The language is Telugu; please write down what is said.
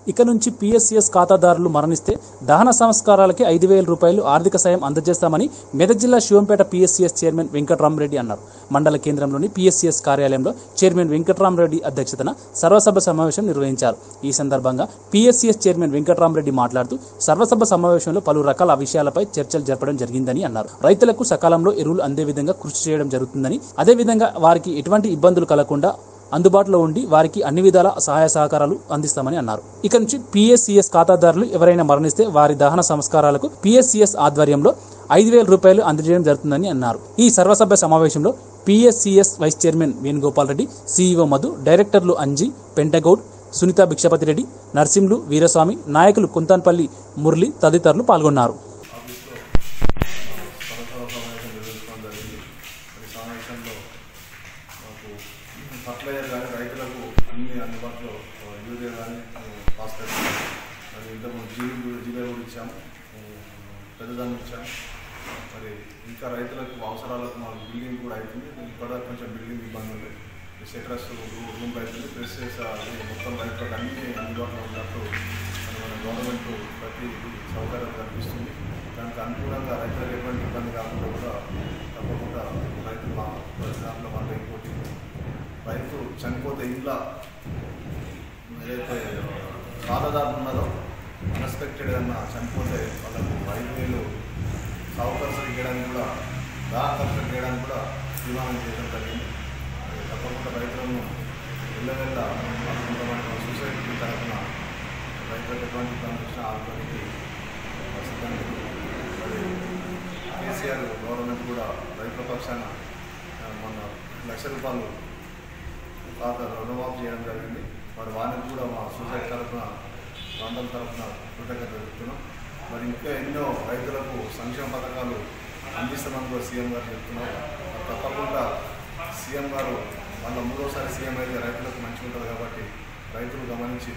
ఇక నుంచి పిఎస్సిఎస్ ఖాతాదారులు మరణిస్తే దహన సంస్కారాలకి ఐదు వేల రూపాయలు ఆర్థిక సాయం అందజేస్తామని మెదక్ జిల్లా శివంపేట పిఎస్సిఎస్ చైర్మన్ వెంకటరామరెడ్డి అన్నారు మండల కేంద్రంలోని పిఎస్సిఎస్ కార్యాలయంలో చైర్మన్ వెంకటరామరెడ్డి అధ్యక్షతన సర్వసభ సమావేశం నిర్వహించారు ఈ సందర్భంగా పిఎస్సిఎస్ చైర్మన్ వెంకటరామరెడ్డి మాట్లాడుతూ సర్వసభ సమావేశంలో పలు రకాల విషయాలపై చర్చలు జరపడం జరిగిందని అన్నారు రైతులకు సకాలంలో ఎరువులు అందే విధంగా కృషి చేయడం జరుగుతుందని అదేవిధంగా వారికి ఎటువంటి ఇబ్బందులు కలగకుండా అందుబాటులో ఉండి వారికి అన్ని విధాల సహాయ సహకారాలు అందిస్తామని అన్నారు ఇక నుంచి పిఎస్సిఎస్ ఖాతాదారులు ఎవరైనా మరణిస్తే వారి దహన సంస్కారాలకు పిఎస్సిఎస్ ఆధ్వర్యంలో ఐదు వేల రూపాయలు అందజేయడం జరుగుతుందని అన్నారు ఈ సర్వసభ్య సమావేశంలో PSCS vice chairman Venugopal Reddy CEO Madhu డైరెక్టర్లు అంజీ పెంటగౌడ్ సునీత భిక్షపతి రెడ్డి నర్సింలు వీరస్వామి నాయకులు కుంతాన్పల్లి మురళి తదితరులు పాల్గొన్నారు ఆఫీస్లో సరఫరా సమావేశం నిర్వహించడం జరిగింది ఈ సమావేశంలో మాకు ఫర్టిలైజర్ కానీ రైతులకు అన్ని అందుబాటులో ఆ, యూరియా కానీ ఫాస్ఫేట్ మరి ఇంతకుముందు జీవి జీవే కూడా ఇచ్చాం ఆ, పెద్దదాన్ని ఇచ్చాం మరి ఇంకా రైతులకు అవసరాలకు మాకు బిల్డింగ్ కూడా అవుతుంది ఇక్కడ కొంచెం బిల్డింగ్ ఇబ్బంది ఉంది సెట్రస్ రూమ్ అవుతుంది ప్రెస్ అది మొత్తం రైతులకు అన్ని అందుబాటులో ఉన్నట్టు మరి మన గవర్నమెంట్ ప్రతి సౌకర్యం కల్పిస్తుంది దానికి అనుకూలంగా రైతులకు ఎటువంటి ఇబ్బంది కాకుండా కూడా తప్పకుండా రైతులు మా దాంట్లో మన ఇంకోటి రైతు చనిపోతే ఇంట్లో ఏదైతే ఖాతాదారు ఉన్నారో అన్ఎక్స్పెక్టెడ్ ఏదన్నా చనిపోతే వాళ్ళకు ఐదు వేలు సాగు ఖర్చులు ఇవ్వడానికి కూడా దాహ ఖర్చులు చేయడానికి కూడా తీర్మానం చేయడం జరిగింది అది తప్పకుండా రైతులను వెళ్ళవెళ్ళ కొంతమంది సొసైటీ తరఫున రైతులకు ఎటువంటి ఇబ్బంది వచ్చినా ఆల్రెడీ సిద్ధాంతం మరి కేసీఆర్ గవర్నమెంట్ కూడా రైతుల పక్షాన ఆ, మొన్న లక్ష రూపాయలు ఖాతా రుణమాఫీ చేయడం జరిగింది మరి వారికి కూడా మా సొసైటీ తరఫున మండలం తరఫున కృతజ్ఞత చెప్తున్నాం మరి ఇంకా ఎన్నో రైతులకు సంక్షేమ పథకాలు అందిస్తామని కూడా సీఎం గారు చెప్తున్నారు మరి తప్పకుండా సీఎం గారు వాళ్ళ మూడోసారి సీఎం అయితే రైతులకు మంచిగా ఉంటుంది కాబట్టి రైతులు గమనించి